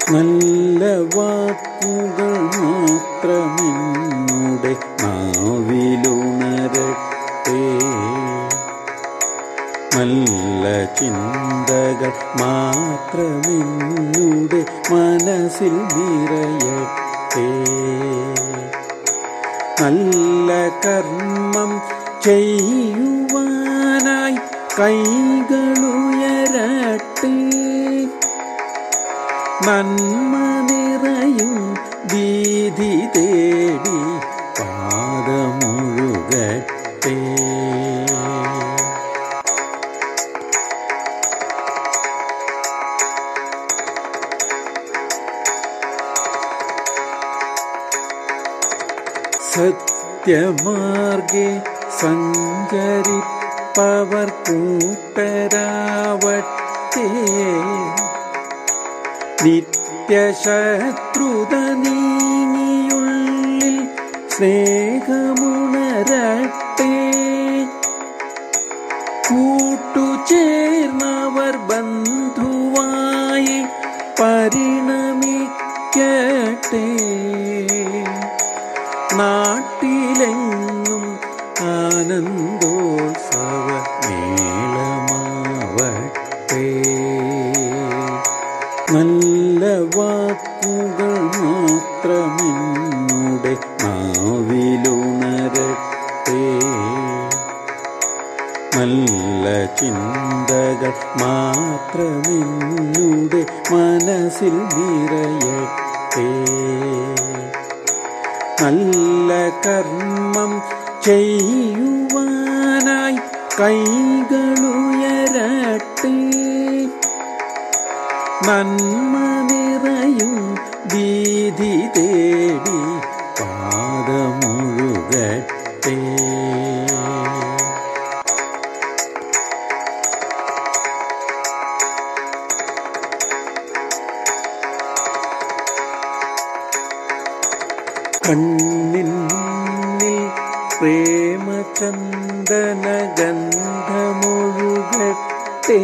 നല്ല വാക്കുകൾ മാത്രമെന്നുടെ നാവിലുണരട്ടെ നല്ല ചിന്തകൾ മാത്രമെന്നുടെ മനസ്സിൽ നിറയട്ടെ നല്ല കർമ്മം ചെയ്യുവാനായി കൈകളുയരട്ടെ നന്മ നിറയും വീതി തേടി പാദമൊഴുകട്ടെ സത്യമാർഗെ സഞ്ചരിപ്പവർ കൂട്ടരാവട്ടെ നിത്യശത്രുത നീങ്ങിയുള്ളിൽ സ്നേഹമുണരട്ടെ കൂട്ടുചേർന്നവർ ബന്ധുവായി പരിണമിക്കട്ടെ നാട്ടിലെങ്ങും ആനന്ദോത്സവ മേളമാവട്ടെ നല്ല വാക്കുകൾ മാത്രമെന്നുടെ നാവിലുണരട്ടെ നല്ല ചിന്തകൾ മാത്രമെന്നുടെ മനസ്സിൽ നിറയട്ടെ നല്ല കർമ്മം ചെയ്യുവാനായി കൈകളുയരട്ടെ നന്മ നിറയും വീതി തേടി പാദമൊഴുകട്ടെ കണ്ണിൻ മുന്നിൽ പ്രേമചന്ദന ഗന്ധമൊഴുകട്ടെ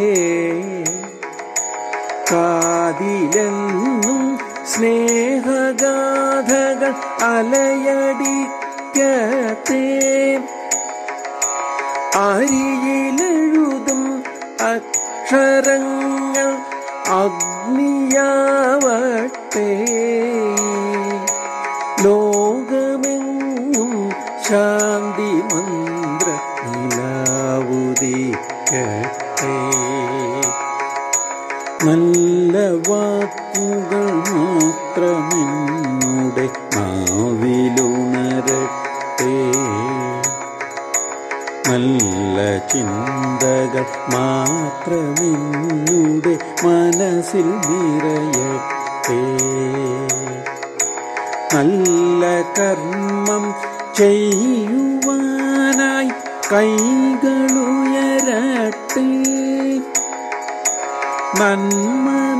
കാതിലെന്നും സ്നേഹഗാഥകൾ അലയടിക്കട്ടെ അരിയിലെഴുതും അക്ഷരങ്ങൾ അഗ്നിയാവട്ടെ ലോകമെങ്ങും ശാന്തി മന്ത്ര നിലാവുദിക്കട്ടെ നല്ല വാക്കുകൾ മാത്രമെന്നുടെ നാവിലുണരട്ടെ നല്ല ചിന്തകൾ മാത്രമെന്നുടെ മനസ്സിൽ നിറയട്ടെ നല്ല കർമ്മം ചെയ്യുവാനായി കൈകളുയരട്ടെ നന്മ